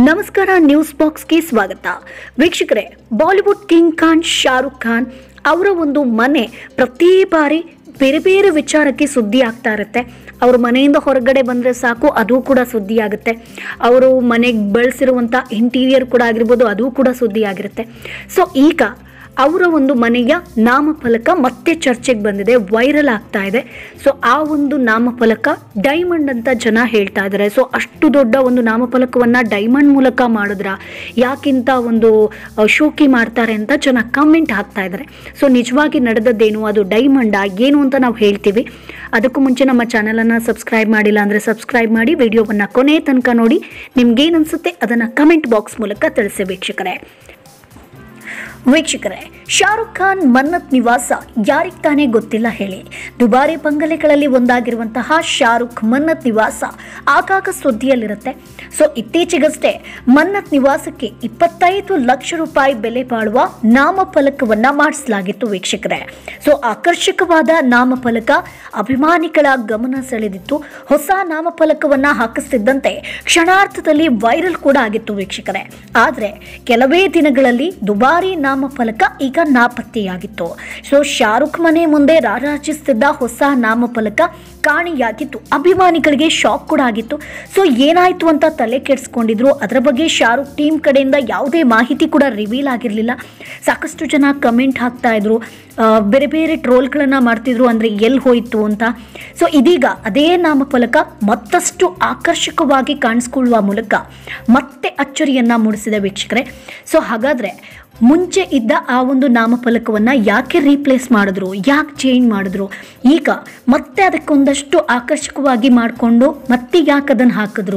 ನಮಸ್ಕಾರ ನ್ಯೂಸ್ ಬಾಕ್ಸ್ಗೆ ಸ್ವಾಗತ ವೀಕ್ಷಕರೇ ಬಾಲಿವುಡ್ ಕಿಂಗ್ ಖಾನ್ ಶಾರುಖ್ ಖಾನ್ ಅವರ ಒಂದು ಮನೆ ಪ್ರತಿ ಬಾರಿ ಬೇರೆ ಬೇರೆ ವಿಚಾರಕ್ಕೆ ಸುದ್ದಿ ಆಗ್ತಾ ಇರುತ್ತೆ ಅವ್ರ ಮನೆಯಿಂದ ಹೊರಗಡೆ ಬಂದರೆ ಸಾಕು ಅದು ಕೂಡ ಸುದ್ದಿ ಆಗುತ್ತೆ ಅವರು ಮನೆಗೆ ಬಳಸಿರುವಂಥ ಇಂಟೀರಿಯರ್ ಕೂಡ ಆಗಿರ್ಬೋದು ಅದು ಕೂಡ ಸುದ್ದಿ ಆಗಿರುತ್ತೆ ಸೊ ಈಗ ಅವರ ಒಂದು ಮನೆಯ ನಾಮಫಲಕ ಮತ್ತೆ ಚರ್ಚೆಗೆ ಬಂದಿದೆ ವೈರಲ್ ಆಗ್ತಾ ಇದೆ ಸೊ ಆ ಒಂದು ನಾಮಫಲಕ ಡೈಮಂಡ್ ಅಂತ ಜನ ಹೇಳ್ತಾ ಇದ್ದಾರೆ ಸೊ ಅಷ್ಟು ದೊಡ್ಡ ಒಂದು ನಾಮಫಲಕವನ್ನು ಡೈಮಂಡ್ ಮೂಲಕ ಮಾಡಿದ್ರ ಯಾಕಿಂತ ಒಂದು ಅಹ್, ಶೋಕಿ ಮಾಡ್ತಾರೆ ಅಂತ ಜನ ಕಮೆಂಟ್ ಹಾಕ್ತಾ ಇದ್ದಾರೆ ಸೊ ನಿಜವಾಗಿ ನಡೆದದ್ದೇನು ಅದು ಡೈಮಂಡ ಏನು ಅಂತ ನಾವು ಹೇಳ್ತೀವಿ ಅದಕ್ಕೂ ಮುಂಚೆ ನಮ್ಮ ಚಾನಲನ್ನು ಸಬ್ಸ್ಕ್ರೈಬ್ ಮಾಡಿಲ್ಲ ಅಂದರೆ ಸಬ್ಸ್ಕ್ರೈಬ್ ಮಾಡಿ ವಿಡಿಯೋವನ್ನು ಕೊನೆ ತನಕ ನೋಡಿ ನಿಮ್ಗೇನು ಅನಿಸುತ್ತೆ ಅದನ್ನು ಕಮೆಂಟ್ ಬಾಕ್ಸ್ ಮೂಲಕ ತಿಳಿಸಿ ವೀಕ್ಷಕರೇ ವೀಕ್ಷಕರೇ ಶಾರುಖ್ ಖಾನ್ ಮನ್ನತ್ ನಿವಾಸ ಯಾರಿಗೆ ತಾನೇ ಗೊತ್ತಿಲ್ಲ ಹೇಳಿ ದುಬಾರಿ ಬಂಗಲೆಗಳಲ್ಲಿ ಒಂದಾಗಿರುವಂತಹ ಶಾರುಖ್ ಮನ್ನತ್ ನಿವಾಸ ಆಗಾಗ ಸುದ್ದಿಯಲ್ಲಿರುತ್ತೆ ಸೊ ಇತ್ತೀಚೆಗಷ್ಟೇ ಮನ್ನತ್ ನಿವಾಸಕ್ಕೆ ಇಪ್ಪತ್ತೈದು ಲಕ್ಷ ರೂಪಾಯಿ ಬೆಲೆ ಬಾಳುವ ನಾಮಫಲಕವನ್ನ ಮಾಡಿಸಲಾಗಿತ್ತು ವೀಕ್ಷಕರೇ ಸೊ ಆಕರ್ಷಕವಾದ ನಾಮಫಲಕ ಅಭಿಮಾನಿಗಳ ಗಮನ ಸೆಳೆದಿತ್ತು ಹೊಸ ನಾಮಫಲಕವನ್ನ ಹಾಕಿಸ್ತಿದ್ದಂತೆ ಕ್ಷಣಾರ್ಥದಲ್ಲಿ ವೈರಲ್ ಕೂಡ ಆಗಿತ್ತು ವೀಕ್ಷಕರೇ ಆದರೆ ಕೆಲವೇ ದಿನಗಳಲ್ಲಿ ದುಬಾರಿ ನಾಮಫಲಕ ಈಗ ನಾಪತ್ತೆಯಾಗಿತ್ತು ಸೊ ಶಾರುಖ್ ಮನೆ ಮುಂದೆ ರಾರಾಜಿಸುತ್ತಿದ್ದ ಹೊಸ ನಾಮಫಲಕ ಕಾಣೆಯಾಗಿತ್ತು ಅಭಿಮಾನಿಗಳಿಗೆ ಶಾಕ್ ಕೂಡ ಆಗಿತ್ತು ಸೊ ಏನಾಯ್ತು ಅಂತ ತಲೆ ಕೆಡಿಸ್ಕೊಂಡಿದ್ರು ಅದರ ಬಗ್ಗೆ ಶಾರುಖ್ ಟೀಮ್ ಕಡೆಯಿಂದ ಯಾವುದೇ ಮಾಹಿತಿ ಕೂಡ ರಿವೀಲ್ ಆಗಿರಲಿಲ್ಲ ಸಾಕಷ್ಟು ಜನ ಕಮೆಂಟ್ ಹಾಕ್ತಾ ಇದ್ರು ಆ, ಬೇರೆ ಬೇರೆ ಟ್ರೋಲ್ಗಳನ್ನು ಮಾಡ್ತಿದ್ರು ಅಂದರೆ ಎಲ್ಲಿ ಹೋಯಿತು ಅಂತ ಸೊ ಇದೀಗ ಅದೇ ನಾಮಫಲಕ ಮತ್ತಷ್ಟು ಆಕರ್ಷಕವಾಗಿ ಕಾಣಿಸ್ಕೊಳ್ಳುವ ಮೂಲಕ ಮತ್ತೆ ಅಚ್ಚರಿಯನ್ನ ಮೂಡಿಸಿದೆ ವೀಕ್ಷಕರೇ ಸೊ ಹಾಗಾದರೆ ಮುಂಚೆ ಇದ್ದ ಆ ಒಂದು ನಾಮಫಲಕವನ್ನು ಯಾಕೆ ರೀಪ್ಲೇಸ್ ಮಾಡಿದ್ರು ಯಾಕೆ ಚೇಂಜ್ ಮಾಡಿದ್ರು ಈಗ ಮತ್ತೆ ಅದಕ್ಕೊಂದಷ್ಟು ಆಕರ್ಷಕವಾಗಿ ಮಾಡಿಕೊಂಡು ಮತ್ತೆ ಯಾಕೆ ಅದನ್ನು ಹಾಕಿದ್ರು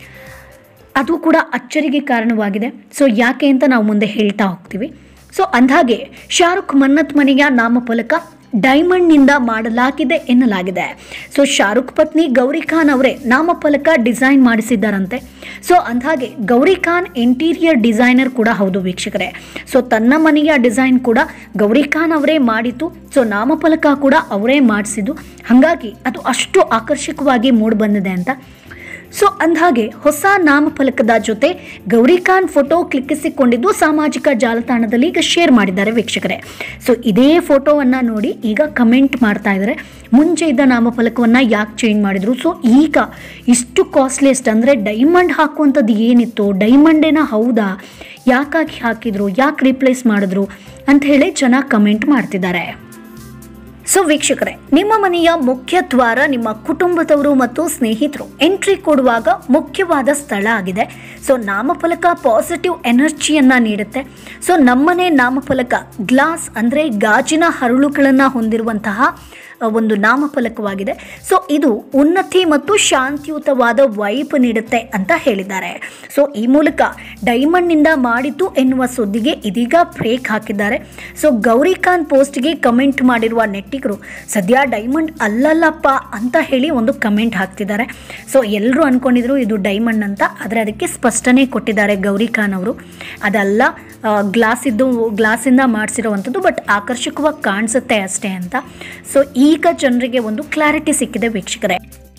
ಅದು ಕೂಡ ಅಚ್ಚರಿಗೆ ಕಾರಣವಾಗಿದೆ ಸೊ ಯಾಕೆ ಅಂತ ನಾವು ಮುಂದೆ ಹೇಳ್ತಾ ಹೋಗ್ತೀವಿ ಸೊ ಅಂದ್ಹಾಗೆ ಶಾರುಖ್ ಮನ್ನತ್ ಮನೆಯ ನಾಮಫಲಕ ಡೈಮಂಡ್ನಿಂದ ಮಾಡಲಾಗಿದೆ ಎನ್ನಲಾಗಿದೆ ಸೊ ಶಾರುಖ್ ಪತ್ನಿ ಗೌರಿ ಖಾನ್ ಅವರೇ ನಾಮಫಲಕ ಡಿಸೈನ್ ಮಾಡಿಸಿದ್ದಾರಂತೆ ಸೊ ಅಂದ್ಹಾಗೆ ಗೌರಿ ಖಾನ್ ಇಂಟೀರಿಯರ್ ಡಿಸೈನರ್ ಕೂಡ ಹೌದು ವೀಕ್ಷಕರೇ ಸೊ ತನ್ನ ಮನೆಯ ಡಿಸೈನ್ ಕೂಡ ಗೌರಿ ಖಾನ್ ಅವರೇ ಮಾಡಿತು ಸೊ ನಾಮಫಲಕ ಕೂಡ ಅವರೇ ಮಾಡಿಸಿದ್ದು ಹಾಗಾಗಿ ಅದು ಅಷ್ಟು ಆಕರ್ಷಕವಾಗಿ ಮೂಡಿ ಬಂದಿದೆ ಅಂತ ಸೊ ಅಂದ್ಹಾಗೆ ಹೊಸ ನಾಮಫಲಕದ ಜೊತೆ ಗೌರಿ ಖಾನ್ ಫೋಟೋ ಕ್ಲಿಕ್ಕಿಸಿಕೊಂಡಿದ್ದು ಸಾಮಾಜಿಕ ಜಾಲತಾಣದಲ್ಲಿ ಈಗ ಶೇರ್ ಮಾಡಿದ್ದಾರೆ ವೀಕ್ಷಕರೇ ಸೊ ಇದೇ ಫೋಟೋವನ್ನು ನೋಡಿ ಈಗ ಕಮೆಂಟ್ ಮಾಡ್ತಾ ಇದ್ದಾರೆ ಮುಂಚೆ ಇದ್ದ ನಾಮಫಲಕವನ್ನು ಯಾಕೆ ಚೇಂಜ್ ಮಾಡಿದ್ರು ಸೊ ಈಗ ಇಷ್ಟು ಕಾಸ್ಟ್ಲಿಯಸ್ಟ್ ಅಂದರೆ ಡೈಮಂಡ್ ಹಾಕುವಂಥದ್ದು ಏನಿತ್ತು ಡೈಮಂಡೇನ ಹೌದಾ ಯಾಕಾಗಿ ಹಾಕಿದ್ರು ಯಾಕೆ ರಿಪ್ಲೇಸ್ ಮಾಡಿದ್ರು ಅಂತ ಹೇಳಿ ಜನ ಕಮೆಂಟ್ ಮಾಡ್ತಿದ್ದಾರೆ ಸೊ ವೀಕ್ಷಕರೇ ನಿಮ್ಮ ಮನೆಯ ಮುಖ್ಯ ದ್ವಾರ ನಿಮ್ಮ ಕುಟುಂಬದವರು ಮತ್ತು ಸ್ನೇಹಿತರು ಎಂಟ್ರಿ ಕೊಡುವಾಗ ಮುಖ್ಯವಾದ ಸ್ಥಳ ಆಗಿದೆ ಸೊ ನಾಮಫಲಕ ಪಾಸಿಟಿವ್ ಎನರ್ಜಿಯನ್ನ ನೀಡುತ್ತೆ ಸೊ ನಮ್ಮನೆ ನಾಮಫಲಕ ಗ್ಲಾಸ್ ಅಂದರೆ ಗಾಜಿನ ಹರಳುಗಳನ್ನು ಹೊಂದಿರುವಂತಹ ಅ, ಒಂದು ನಾಮಫಲಕವಾಗಿದೆ ಸೊ ಇದು ಉನ್ನತಿ ಮತ್ತು ಶಾಂತಿಯುತವಾದ ವೈಪ್ ನೀಡುತ್ತೆ ಅಂತ ಹೇಳಿದ್ದಾರೆ ಸೊ ಈ ಮೂಲಕ ಡೈಮಂಡ್ನಿಂದ ಮಾಡಿತು ಎನ್ನುವ ಸುದ್ದಿಗೆ ಇದೀಗ ಬ್ರೇಕ್ ಹಾಕಿದ್ದಾರೆ ಸೊ ಗೌರಿ ಖಾನ್ ಪೋಸ್ಟ್ಗೆ ಕಮೆಂಟ್ ಮಾಡಿರುವ ನೆಟ್ಟಿಗರು ಸದ್ಯ ಡೈಮಂಡ್ ಅಲ್ಲಲ್ಲಪ್ಪ ಅಂತ ಹೇಳಿ ಒಂದು ಕಮೆಂಟ್ ಹಾಕ್ತಿದ್ದಾರೆ ಸೊ ಎಲ್ಲರೂ ಅನ್ಕೊಂಡಿದ್ರು ಇದು ಡೈಮಂಡ್ ಅಂತ ಆದರೆ ಅದಕ್ಕೆ ಸ್ಪಷ್ಟನೆ ಕೊಟ್ಟಿದ್ದಾರೆ ಗೌರಿ ಖಾನ್ ಅವರು ಅದಲ್ಲ ಗ್ಲಾಸ್ ಇದ್ದು ಗ್ಲಾಸಿಂದ ಮಾಡಿಸಿರುವಂಥದ್ದು ಬಟ್ ಆಕರ್ಷಕವಾಗಿ ಕಾಣಿಸುತ್ತೆ ಅಷ್ಟೇ ಅಂತ ಸೊ ಈಗ ಜನರಿಗೆ ಒಂದು ಕ್ಲಾರಿಟಿ ಸಿಕ್ಕಿದೆ ವೀಕ್ಷಕರೇ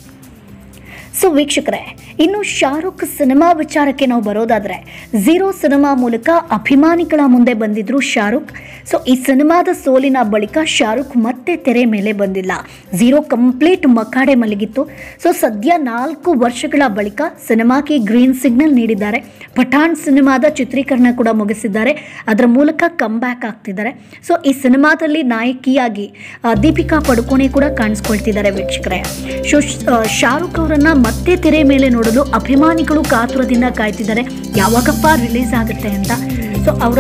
ಸೊ ವೀಕ್ಷಕರೇ ಇನ್ನು ಶಾರುಖ್ ಸಿನಿಮಾ ವಿಚಾರಕ್ಕೆ ನಾವು ಬರೋದಾದರೆ ಝೀರೋ ಸಿನಿಮಾ ಮೂಲಕ ಅಭಿಮಾನಿಗಳ ಮುಂದೆ ಬಂದಿದ್ರು ಶಾರುಖ್ ಸೊ ಈ ಸಿನಿಮಾದ ಸೋಲಿನ ಬಳಿಕ ಶಾರುಖ್ ಮತ್ತೆ ತೆರೆ ಮೇಲೆ ಬಂದಿಲ್ಲ ಝೀರೋ ಕಂಪ್ಲೀಟ್ ಮಕಾಡೆ ಮಲಗಿತ್ತು ಸೊ ಸದ್ಯ ನಾಲ್ಕು ವರ್ಷಗಳ ಬಳಿಕ ಸಿನಿಮಾಗೆ ಗ್ರೀನ್ ಸಿಗ್ನಲ್ ನೀಡಿದ್ದಾರೆ ಪಠಾಣ್ ಸಿನಿಮಾದ ಚಿತ್ರೀಕರಣ ಕೂಡ ಮುಗಿಸಿದ್ದಾರೆ ಅದರ ಮೂಲಕ ಕಮ್ ಬ್ಯಾಕ್ ಆಗ್ತಿದ್ದಾರೆ ಸೊ ಈ ಸಿನಿಮಾದಲ್ಲಿ ನಾಯಕಿಯಾಗಿ ಆ, ದೀಪಿಕಾ ಪಡುಕೋಣೆ ಕೂಡ ಕಾಣಿಸ್ಕೊಳ್ತಿದ್ದಾರೆ ವೀಕ್ಷಕರೇ ಶೋ ಆ, ಶಾರುಖ್ ಅವರನ್ನ ಮತ್ತೆ ತೆರೆ ಮೇಲೆ ನೋಡಲು ಅಭಿಮಾನಿಗಳು ಕಾತುರದಿಂದ ಕಾಯ್ತಿದ್ದಾರೆ ಯಾವಾಗಪ್ಪ ರಿಲೀಸ್ ಆಗುತ್ತೆ ಅಂತ ಸೊ ಅವರ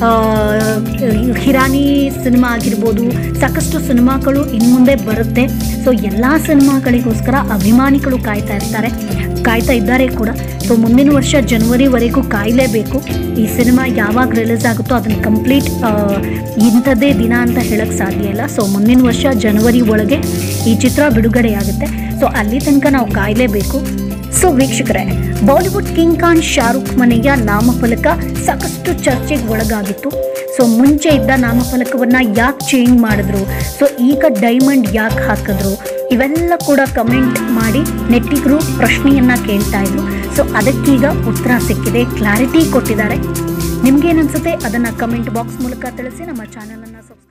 ಹಿರಾನಿ ಸಿನಿಮಾ ಆಗಿರ್ಬೋದು ಸಾಕಷ್ಟು ಸಿನಿಮಾಗಳು ಇನ್ನು ಮುಂದೆ ಬರುತ್ತೆ ಸೊ ಎಲ್ಲ ಸಿನಿಮಾಗಳಿಗೋಸ್ಕರ ಅಭಿಮಾನಿಗಳು ಕಾಯ್ತಾ ಇರ್ತಾರೆ ಕಾಯ್ತಾ ಇದ್ದಾರೆ ಕೂಡ ಸೊ ಮುಂದಿನ ವರ್ಷ ಜನವರಿವರೆಗೂ ಕಾಯಲೇಬೇಕು ಈ ಸಿನಿಮಾ ಯಾವಾಗ ರಿಲೀಸ್ ಆಗುತ್ತೋ ಅದನ್ನು ಕಂಪ್ಲೀಟ್ ಇಂಥದ್ದೇ ದಿನ ಅಂತ ಹೇಳಕ್ಕೆ ಸಾಧ್ಯ ಇಲ್ಲ ಸೊ ಮುಂದಿನ ವರ್ಷ ಜನವರಿ ಒಳಗೆ ಈ ಚಿತ್ರ ಬಿಡುಗಡೆಯಾಗುತ್ತೆ ಸೊ ಅಲ್ಲಿ ತನಕ ನಾವು ಕಾಯಲೇಬೇಕು ಸೊ ವೀಕ್ಷಕರೇ ಬಾಲಿವುಡ್ ಕಿಂಗ್ ಖಾನ್ ಶಾರುಖ್ ಮನೆಯ ನಾಮಫಲಕ ಸಾಕಷ್ಟು ಚರ್ಚೆಗೆ ಒಳಗಾಗಿತ್ತು ಸೊ ಮುಂಚೆ ಇದ್ದ ನಾಮಫಲಕವನ್ನ ಯಾಕೆ ಚೇಂಜ್ ಮಾಡಿದ್ರು ಸೊ ಈಗ ಡೈಮಂಡ್ ಯಾಕೆ ಹಾಕಿದ್ರು ಇವೆಲ್ಲ ಕೂಡ ಕಮೆಂಟ್ ಮಾಡಿ ನೆಟ್ಟಿಗರು ಪ್ರಶ್ನೆಯನ್ನ ಕೇಳ್ತಾ ಇದ್ರು ಸೊ ಅದಕ್ಕೀಗ ಉತ್ತರ ಸಿಕ್ಕಿದೆ ಕ್ಲಾರಿಟಿ ಕೊಟ್ಟಿದ್ದಾರೆ ನಿಮ್ಗೇನನ್ಸುತ್ತೆ ಅದನ್ನು ಕಮೆಂಟ್ ಬಾಕ್ಸ್ ಮೂಲಕ ತಿಳಿಸಿ ನಮ್ಮ ಚಾನಲನ್ನು ಸಬ್ಸ್ಕ್ರೈಬ್